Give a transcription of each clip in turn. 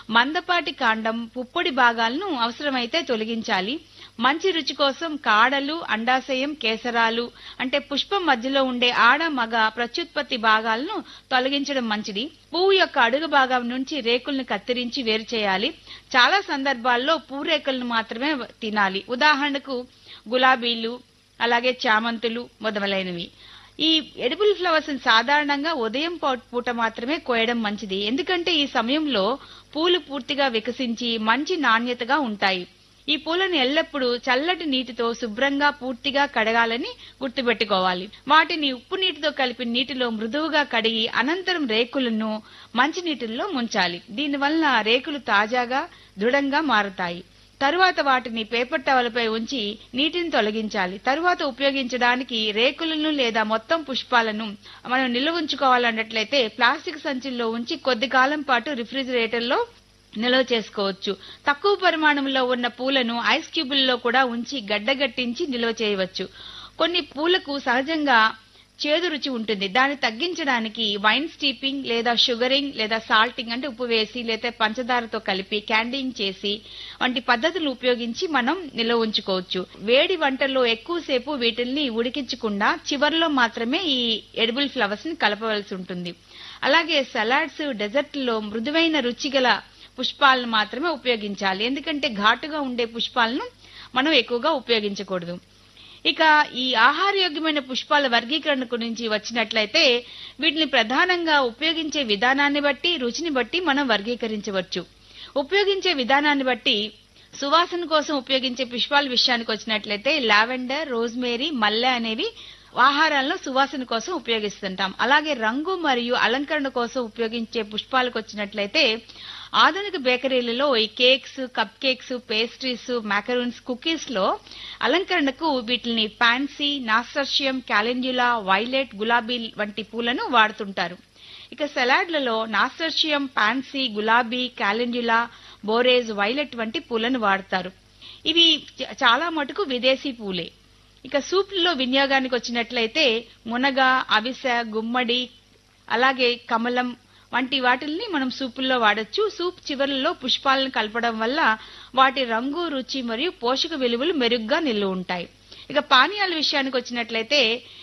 మందపాటి కాండం పుప్పొడి భాగాలను అవసరమైతే తొలగించాలి మంచి రుచి కోసం కాడలు అండాశయం కేసరాలు అంటే పుష్పం మధ్యలో ఉండే ఆడ మగ ప్రత్యుత్పత్తి భాగాలను తొలగించడం మంచిది పువ్వు యొక్క అడుగు భాగం నుంచి రేకులను కత్తిరించి వేరు చేయాలి చాలా సందర్భాల్లో పూరేకులను మాత్రమే తినాలి ఉదాహరణకు గులాబీలు అలాగే చామంతులు మొదలైనవి ఈ ఎడిబుల్ ఫ్లవర్స్ సాధారణంగా ఉదయం పూ- పూట మాత్రమే కోయడం మంచిది ఎందుకంటే ఈ సమయంలో పూలు పూర్తిగా వికసించి మంచి నాణ్యతగా ఉంటాయి ఈ పూలను ఎల్లప్పుడూ చల్లటి నీటితో శుభ్రంగా పూర్తిగా కడగాలని గుర్తుపెట్టుకోవాలి వాటిని ఉప్పు నీటితో కలిపి నీటిలో మృదువుగా కడిగి అనంతరం రేకులను మంచి నీటిల్లో ముంచాలి దీనివల్ల రేకులు తాజాగా దృఢంగా మారతాయి తరువాత వాటిని పేపర్ టవలపై ఉంచి నీటిని తొలగించాలి తరువాత ఉపయోగించడానికి రేకులను లేదా మొత్తం పుష్పాలను మనం నిల్వ ఉంచుకోవాలన్నట్లయితే ప్లాస్టిక్ సంచుల్లో ఉంచి కొద్ది కాలం పాటు రిఫ్రిజిరేటర్లో నిల్వ చేసుకోవచ్చు తక్కువ పరిమాణంలో ఉన్న పూలను ఐస్ క్యూబుల్లో కూడా ఉంచి గడ్డగట్టించి నిల్వ చేయవచ్చు కొన్ని పూలకు సహజంగా చేదు రుచి ఉంటుంది దాన్ని తగ్గించడానికి వైన్ స్టీపింగ్ లేదా షుగరింగ్ లేదా సాల్టింగ్ అంటే ఉప్పు వేసి లేదా పంచదారతో కలిపి క్యాండింగ్ చేసి వంటి పద్ధతులు ఉపయోగించి మనం నిల్వ ఉంచుకోవచ్చు వేడి వంటల్లో ఎక్కువసేపు వీటిల్ని ఉడికించకుండా చివర్లో మాత్రమే ఈ ఎడిబుల్ ఫ్లవర్స్ ని కలపవలసి ఉంటుంది అలాగే సలాడ్స్ డెజర్ట్లో మృదువైన రుచిగల పుష్పాలను మాత్రమే ఉపయోగించాలి ఎందుకంటే ఘాటుగా ఉండే పుష్పాలను మనం ఎక్కువగా ఉపయోగించకూడదు ఇక ఈ ఆహారయోగ్యమైన పుష్పాల వర్గీకరణ గురించి వచ్చినట్లయితే వీటిని ప్రధానంగా ఉపయోగించే విధానాన్ని బట్టి రుచిని బట్టి మనం వర్గీకరించవచ్చు ఉపయోగించే విధానాన్ని బట్టి సువాసన కోసం ఉపయోగించే పుష్పాల విషయానికి వచ్చినట్లయితే లావెండర్ రోజ్మేరీ మల్లె అనేవి ఆహారాలను సువాసన కోసం ఉపయోగిస్తుంటాం అలాగే రంగు మరియు అలంకరణ కోసం ఉపయోగించే పుష్పాలకు వచ్చినట్లయితే ఆధునిక బేకరీలలో ఈ cakes cupcakes pastries macarons cookies లో అలంకరణకు వీటిని పాన్సీ నాస్టర్షియం క్యాలెండ్యులా వైలెట్ గులాబీ వంటి పూలను వాడుతుంటారు ఇక సలాడ్లలో నాస్టర్షియం పాన్సీ గులాబీ క్యాలెండ్యులా బోరేజ్ వైలెట్ వంటి పూలను వాడతారు ఇవి చ- చాలా మటుకు విదేశీ పూలే ఇక సూప్లలో వినియోగానికి వచ్చినట్లయితే మునగ అవిసె గుమ్మడి అలాగే కమలం వంటి వాటిల్ని మనం సూపుల్లో వాడొచ్చు సూప్ చివరల్లో పుష్పాలను కలపడం వల్ల వాటి రంగు రుచి మరియు పోషక విలువలు మెరుగ్గా నిల్వ ఉంటాయి ఇక పానీయాల విషయానికి వచ్చినట్లయితే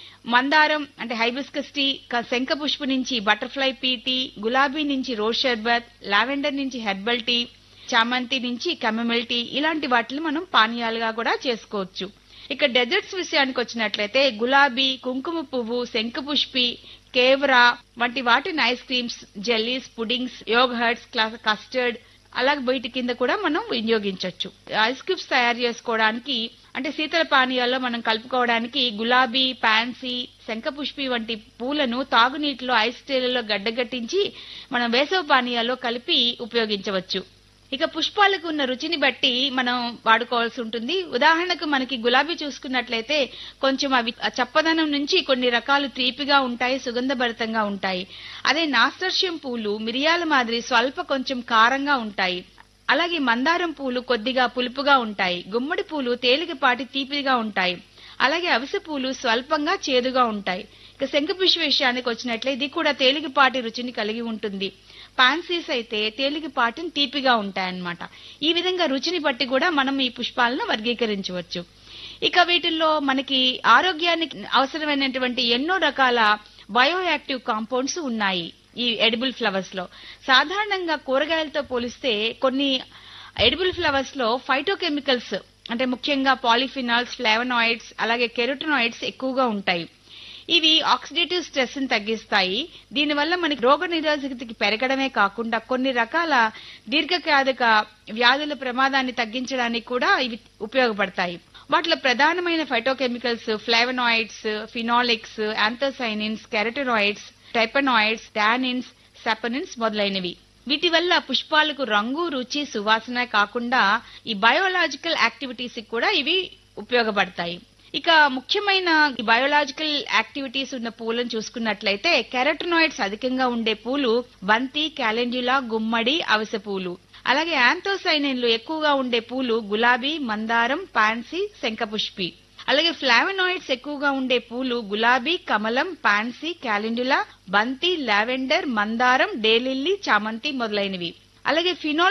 మందారం అంటే హైబిస్కస్ టీ క- శంఖ పుష్పు నుంచి బటర్ఫ్లై పీ టీ గులాబీ నుంచి రోజ్ షర్బత్ లావెండర్ నుంచి హెర్బల్ టీ చామంతి నుంచి కెమమిల్ టీ ఇలాంటి వాటిని మనం పానీయాలుగా కూడా చేసుకోవచ్చు ఇక డెజర్ట్స్ విషయానికి వచ్చినట్లయితే గులాబీ కుంకుమ పువ్వు శంఖపుష్పి కేవరా వంటి వాటిని ice creams jellies puddings yogurts custard అలాగే వీటి కింద కూడా మనం వినియోగించవచ్చు ఐస్ క్యూబ్స్ తయారు చేసుకోవడానికి అంటే శీతల పానీయాల్లో మనం కలుపుకోవడానికి గులాబీ పాన్సీ శంఖపుష్పి వంటి పూలను తాగునీటిలో ఐస్ ట్రేలలో గడ్డగట్టించి మనం వేసవ పానీయాల్లో కలిపి ఉపయోగించవచ్చు ఇక పుష్పాలకు ఉన్న రుచిని బట్టి మనం వాడుకోవాల్సి ఉంటుంది ఉదాహరణకు మనకి గులాబీ చూసుకున్నట్లయితే కొంచెం అవి ఆ చప్పదనం నుంచి కొన్ని రకాలు తీపిగా ఉంటాయి సుగంధభరితంగా ఉంటాయి అదే నాస్టర్షియం పూలు మిరియాల మాదిరి స్వల్ప కొంచెం కారంగా ఉంటాయి అలాగే మందారం పూలు కొద్దిగా పులుపుగా ఉంటాయి గుమ్మడి పూలు తేలికపాటి తీపిగా ఉంటాయి అలాగే అవిసె పూలు స్వల్పంగా చేదుగా ఉంటాయి ఇక శంఖపుష్ప విషయానికి వచ్చినట్లే ఇది కూడా తేలికపాటి రుచిని కలిగి ఉంటుంది పాన్సీస్ అయితే తేలికపాటి తీపిగా ఉంటాయన్నమాట ఈ విధంగా రుచిని బట్టి కూడా మనం ఈ పుష్పాలను వర్గీకరించవచ్చు ఇక వీటిల్లో మనకి ఆరోగ్యానికి అవసరమైనటువంటి ఎన్నో రకాల బయోయాక్టివ్ కాంపౌండ్స్ ఉన్నాయి ఈ ఎడిబుల్ ఫ్లవర్స్ లో సాధారణంగా కూరగాయలతో పోలిస్తే కొన్ని ఎడిబుల్ ఫ్లవర్స్ లో ఫైటోకెమికల్స్ అంటే ముఖ్యంగా పాలిఫినాల్స్ ఫ్లేవనాయిడ్స్ అలాగే కెరోటినాయిడ్స్ ఎక్కువగా ఉంటాయి ఇవి ఆక్సిడేటివ్ స్ట్రెస్ ని తగ్గిస్తాయి దీనివల్ల మనకి రోగ నిరోధకతకి పెరగడమే కాకుండా కొన్ని రకాల దీర్ఘకాలిక వ్యాధుల ప్రమాదాన్ని తగ్గించడానికి కూడా ఇవి ఉపయోగపడతాయి వాటిలో ప్రధానమైన phytochemicals flavonoids phenolics anthocyanins carotenoids terpenoids tannins saponins మొదలైనవి వీటి వల్ల పుష్పాలకు రంగు రుచి సువాసన కాకుండా ఈ బయోలాజికల్ యాక్టివిటీస్ కూడా ఇవి ఉపయోగపడతాయి ఇక ముఖ్యమైన ఈ బయోలాజికల్ యాక్టివిటీస్ ఉన్న పూలను చూసుకున్నట్లయితే కెరటనాయిడ్స్ అధికంగా ఉండే పూలు బంతి క్యాలెండ్యులా గుమ్మడి అవిసె పూలు అలాగే యాంథోసైనిన్లు ఎక్కువగా ఉండే పూలు గులాబీ మందారం పాన్సీ శంఖపుష్పి అలాగే ఫ్లావనాయిడ్స్ ఎక్కువగా ఉండే పూలు గులాబీ కమలం పాన్సీ క్యాలెండులా బంతి లావెండర్ మందారం డేలిల్లీ చామంతి మొదలైనవి అలాగే ఫినాల్